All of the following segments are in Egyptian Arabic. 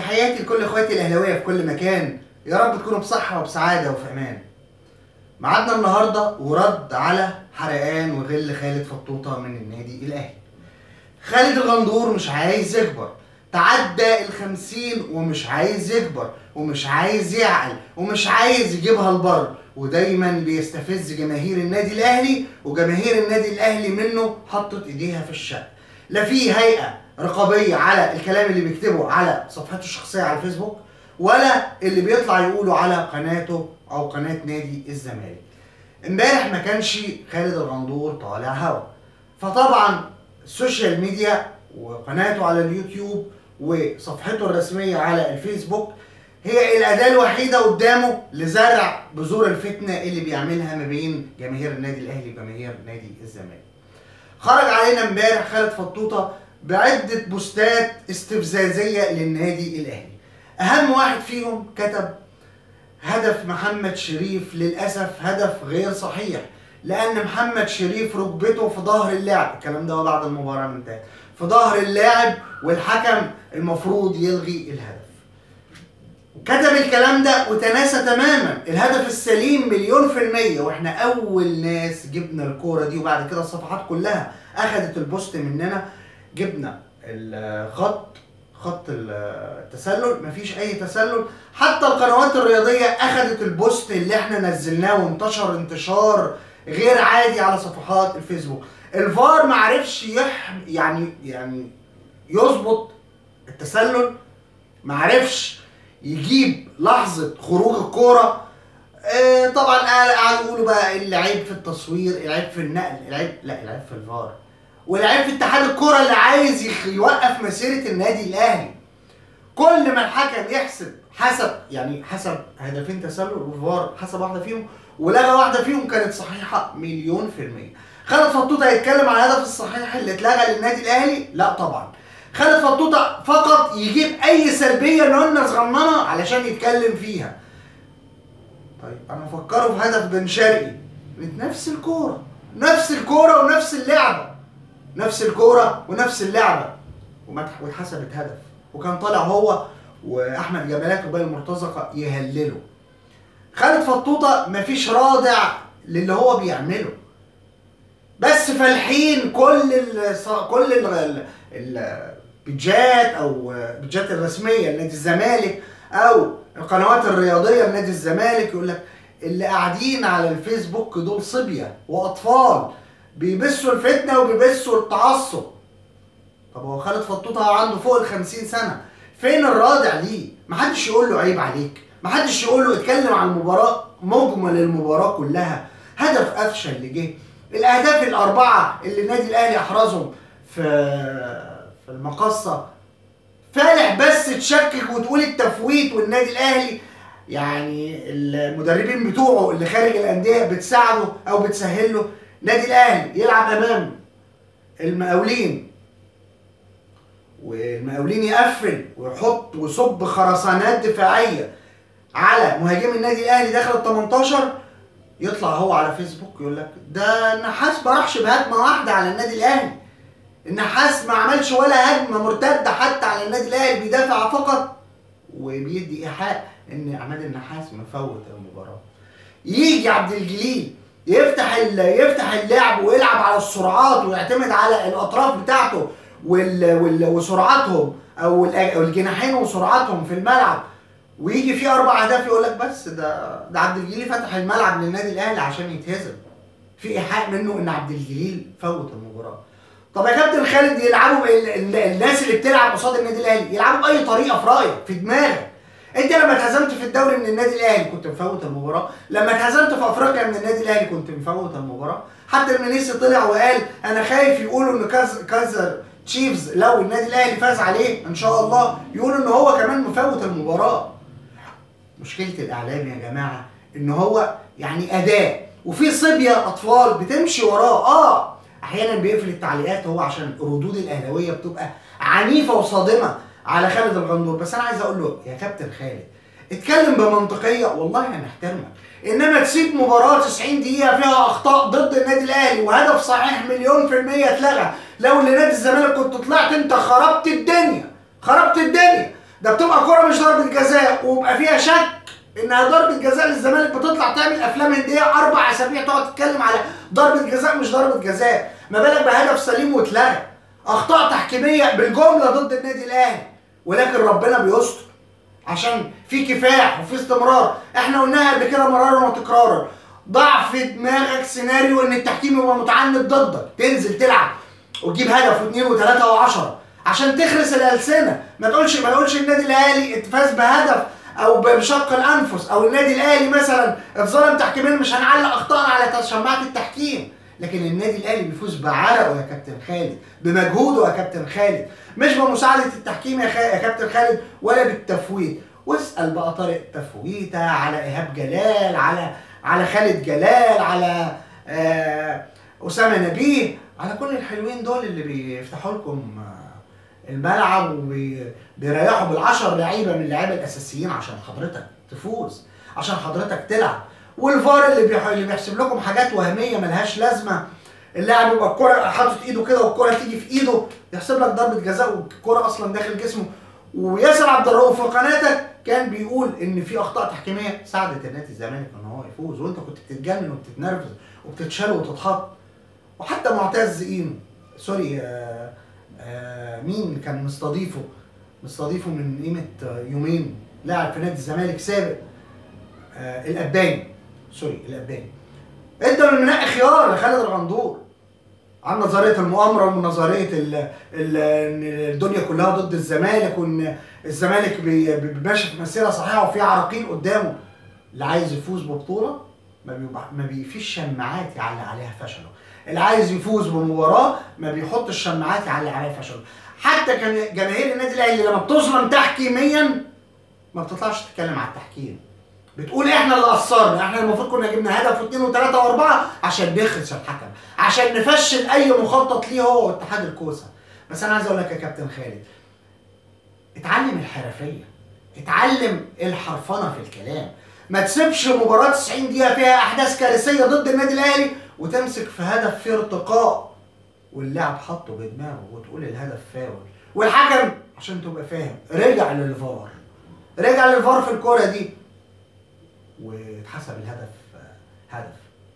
تحياتي لكل اخواتي الاهلاويه في كل مكان يا رب تكونوا بصحه وبسعاده وفي امان معادنا النهارده ورد على حرقان وغل خالد فطوطه من النادي الاهلي خالد الغندور مش عايز يكبر تعدى الخمسين ومش عايز يكبر ومش عايز يعقل ومش عايز يجيبها البر ودايما بيستفز جماهير النادي الاهلي وجماهير النادي الاهلي منه حطت ايديها في الشق لا في هيئه رقابيه على الكلام اللي بيكتبه على صفحته الشخصيه على الفيسبوك ولا اللي بيطلع يقوله على قناته او قناه نادي الزمالك امبارح ما كانش خالد الغندور طالع هوا فطبعا السوشيال ميديا وقناته على اليوتيوب وصفحته الرسميه على الفيسبوك هي الاداه الوحيده قدامه لزرع بذور الفتنه اللي بيعملها ما بين جماهير النادي الاهلي وجماهير نادي الزمالك. خرج علينا امبارح خالد فطوطه بعده بوستات استفزازيه للنادي الاهلي. اهم واحد فيهم كتب هدف محمد شريف للاسف هدف غير صحيح لان محمد شريف ركبته في ظهر اللاعب الكلام ده بعد المباراه من انتهت في ظهر اللاعب والحكم المفروض يلغي الهدف كتب الكلام ده وتناسى تماما الهدف السليم مليون في المية واحنا اول ناس جبنا الكورة دي وبعد كده الصفحات كلها اخدت البوست مننا جبنا الخط خط التسلل مفيش اي تسلل حتى القنوات الرياضية اخدت البوست اللي احنا نزلناه وانتشر انتشار غير عادي على صفحات الفيسبوك الفار معرفش يح يعني يعني يظبط التسلل معرفش يجيب لحظه خروج الكوره آه طبعا قعدوا يقولوا بقى العيب في التصوير العيب في النقل العيب لا العيب في الفار والعيب في اتحاد الكوره اللي عايز يوقف مسيره النادي الاهلي كل ما الحكم يحسب حسب يعني حسب هدفين تسلل والفار حسب واحده فيهم ولغى واحده فيهم كانت صحيحه مليون في الميه خالد فطوطه هيتكلم على الهدف الصحيح اللي اتلغى للنادي الاهلي لا طبعا خالد فطوطه فقط يجيب اي سلبيه نقولنا صغننه علشان يتكلم فيها طيب انا افكره في هدف بن شرقي نفس الكوره نفس الكوره ونفس اللعبه نفس الكوره ونفس اللعبه واتحسبت هدف وكان طالع هو واحمد جمالات وباقي المرتزقه يهللوا خالد فطوطه مفيش رادع للي هو بيعمله بس فالحين كل ال كل ال البيجات او البيجات الرسميه لنادي الزمالك او القنوات الرياضيه لنادي الزمالك يقول لك اللي قاعدين على الفيسبوك دول صبيه واطفال بيبثوا الفتنه وبيبثوا التعصب طب هو خالد فطوطه عنده فوق ال 50 سنه فين الرادع ليه؟ محدش يقول له عيب عليك محدش يقول له اتكلم عن المباراه مجمل المباراه كلها هدف قفشه اللي جه الاهداف الاربعه اللي النادي الاهلي احرزهم في في المقصه فالح بس تشكك وتقول التفويت والنادي الاهلي يعني المدربين بتوعه اللي خارج الانديه بتساعده او بتسهل له النادي الاهلي يلعب امام المقاولين والمقاولين يقفل ويحط ويصب خرسانات دفاعيه على مهاجم النادي الاهلي داخل ال 18 يطلع هو على فيسبوك يقول لك ده النحاس ما راحش بهجمه واحده على النادي الاهلي النحاس ما عملش ولا هجمه مرتده حتى على النادي الاهلي بيدافع فقط وبيدي ايحاء ان عماد النحاس مفوت المباراه يجي عبد الجليل يفتح يفتح اللعب ويلعب على السرعات ويعتمد على الاطراف بتاعته وال وال وسرعتهم او الجناحين وسرعتهم في الملعب ويجي فيه اربع اهداف يقول لك بس ده ده عبد الجليل فتح الملعب للنادي الاهلي عشان يتهزم في ايحاء منه ان عبد الجليل فوت المباراه طب يا كابتن خالد يلعبوا الناس اللي بتلعب قصاد النادي الاهلي يلعبوا باي طريقه في رايك في دماغك انت لما اتهزمت في الدوري من النادي الاهلي كنت مفوت المباراه لما اتهزمت في افريقيا من النادي الاهلي كنت مفوت المباراه حتى المنيسي طلع وقال انا خايف يقولوا ان كاز كايزر تشيفز لو النادي الاهلي فاز عليه ان شاء الله يقولوا ان هو كمان مفوت المباراه مشكله الاعلام يا جماعه ان هو يعني اداه وفي صبيه اطفال بتمشي وراه اه احيانا بيقفل التعليقات هو عشان ردود الاهلاويه بتبقى عنيفه وصادمه على خالد الغندور بس انا عايز اقول له يا كابتن خالد اتكلم بمنطقيه والله هنحترمك انما تسيب مباراه 90 دقيقه فيها اخطاء ضد النادي الاهلي وهدف صحيح مليون في الميه اتلغى لو لنادي الزمالك كنت طلعت انت خربت الدنيا خربت الدنيا ده بتبقى كرة مش ضربة جزاء ويبقى فيها شك انها ضربة جزاء للزمالك بتطلع تعمل افلام هندية اربع اسابيع تقعد تتكلم على ضربة جزاء مش ضربة جزاء ما بالك بهدف سليم واتلغى اخطاء تحكيمية بالجملة ضد النادي الاهلي ولكن ربنا بيستر عشان في كفاح وفي استمرار احنا قلناها قبل كده مرارا وتكرارا ضع في دماغك سيناريو ان التحكيم يبقى متعند ضدك تنزل تلعب وتجيب هدف واثنين وثلاثه وعشره عشان تخرس الالسنه ما تقولش ما تقولش النادي الاهلي فاز بهدف او بشق الانفس او النادي الاهلي مثلا اتظلم تحكيميا مش هنعلق اخطاء على شماعه التحكيم لكن النادي الاهلي بيفوز بعرقه يا كابتن خالد بمجهوده يا كابتن خالد مش بمساعده التحكيم يا, خ... يا كابتن خالد ولا بالتفويت واسال بقى طارق تفويته على ايهاب جلال على على خالد جلال على آه اسامه نبيه على كل الحلوين دول اللي بيفتحوا لكم آه الملعب وبيريحوا بالعشر لعيبه من اللعيبه الاساسيين عشان حضرتك تفوز عشان حضرتك تلعب والفار اللي بيح... اللي بيحسب لكم حاجات وهميه ملهاش لازمه اللاعب يبقى الكره حاطط ايده كده والكره تيجي في ايده يحسب لك ضربه جزاء والكره اصلا داخل جسمه وياسر عبد الرؤوف في قناتك كان بيقول ان في اخطاء تحكيميه ساعدت النادي الزمالك ان هو يفوز وانت كنت بتتجنن وبتتنرفز وبتتشال وتتحط وحتى معتز اينو سوري آآ آآ مين كان مستضيفه مستضيفه من قيمه يومين لاعب في نادي الزمالك سابق الاباني سوري الاباني انت من منقي خيار لخالد الغندور عن نظريه المؤامره ونظريه ال ال ان الدنيا كلها ضد الزمالك وان الزمالك ماشي في مسيره صحيحه وفي عراقيل قدامه اللي عايز يفوز ببطوله ما بيبقى ما بيفيش شماعات يعلق عليها فشله اللي عايز يفوز بمباراه ما بيحطش شماعات يعلق عليها فشله حتى كان جماهير النادي الاهلي لما بتظلم تحكيميا ما بتطلعش تتكلم على التحكيم بتقول احنا اللي قصرنا احنا المفروض كنا جبنا هدف واثنين وثلاثه واربعه عشان نخرس الحكم عشان نفشل اي مخطط ليه هو واتحاد الكوسه بس انا عايز اقول لك يا كابتن خالد اتعلم الحرفيه اتعلم الحرفنه في الكلام ما تسيبش مباراه 90 دقيقه فيها احداث كارثيه ضد النادي الاهلي وتمسك في هدف فيه ارتقاء واللاعب حطه بدماغه وتقول الهدف فاول والحكم عشان تبقى فاهم رجع للفار رجع للفار في الكوره دي واتحسب الهدف هدف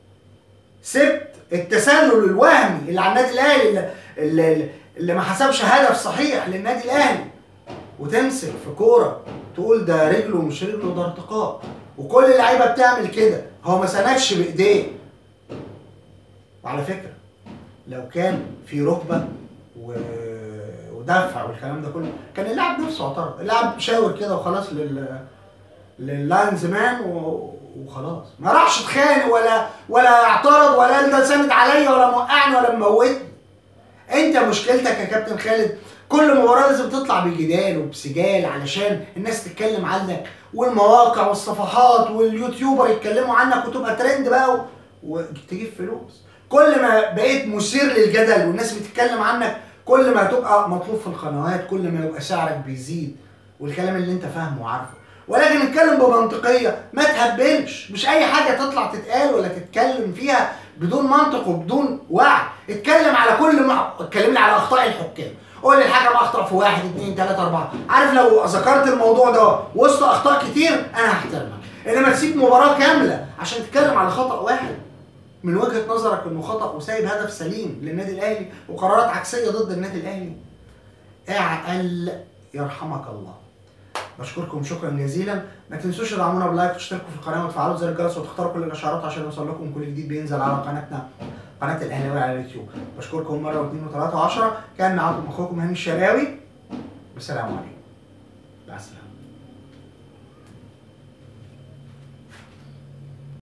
سبت التسلل الوهمي اللي على النادي الاهلي اللي, اللي, اللي ما حسبش هدف صحيح للنادي الاهلي وتمسك في كوره تقول ده رجله مش رجله ده ارتقاء وكل اللعيبه بتعمل كده هو ما سندش بايديه وعلى فكره لو كان في ركبه و... ودفع والكلام ده كله كان اللاعب نفسه اعترض اللاعب شاور كده وخلاص لل لللاينز مان و... وخلاص ما راحش اتخانق ولا ولا اعترض ولا قال ده ساند عليا ولا موقعني ولا مموتني انت مشكلتك يا كابتن خالد كل مباراه لازم تطلع بجدال وبسجال علشان الناس تتكلم عنك والمواقع والصفحات واليوتيوبر يتكلموا عنك وتبقى ترند بقى و... وتجيب فلوس كل ما بقيت مثير للجدل والناس بتتكلم عنك كل ما هتبقى مطلوب في القنوات كل ما يبقى سعرك بيزيد والكلام اللي انت فاهمه وعارفه ولكن اتكلم بمنطقيه ما تهبلش مش اي حاجه تطلع تتقال ولا تتكلم فيها بدون منطق وبدون وعي اتكلم على كل ما اتكلم لي على اخطاء الحكام قول لي الحكم اخطا في واحد اثنين ثلاثه اربعه عارف لو ذكرت الموضوع ده وسط اخطاء كتير انا هحترمك انما تسيب مباراه كامله عشان تتكلم على خطا واحد من وجهه نظرك انه خطا وسايب هدف سليم للنادي الاهلي وقرارات عكسيه ضد النادي الاهلي اعقل يرحمك الله بشكركم شكرا جزيلا ما تنسوش تدعمونا بلايك وتشتركوا في القناه وتفعلوا زر الجرس وتختاروا كل الاشعارات عشان يوصل لكم كل جديد بينزل على قناتنا قناه الاهلاوي على اليوتيوب بشكركم مره واثنين وثلاثه وعشره كان معاكم اخوكم هاني الشراوي والسلام عليكم مع السلامه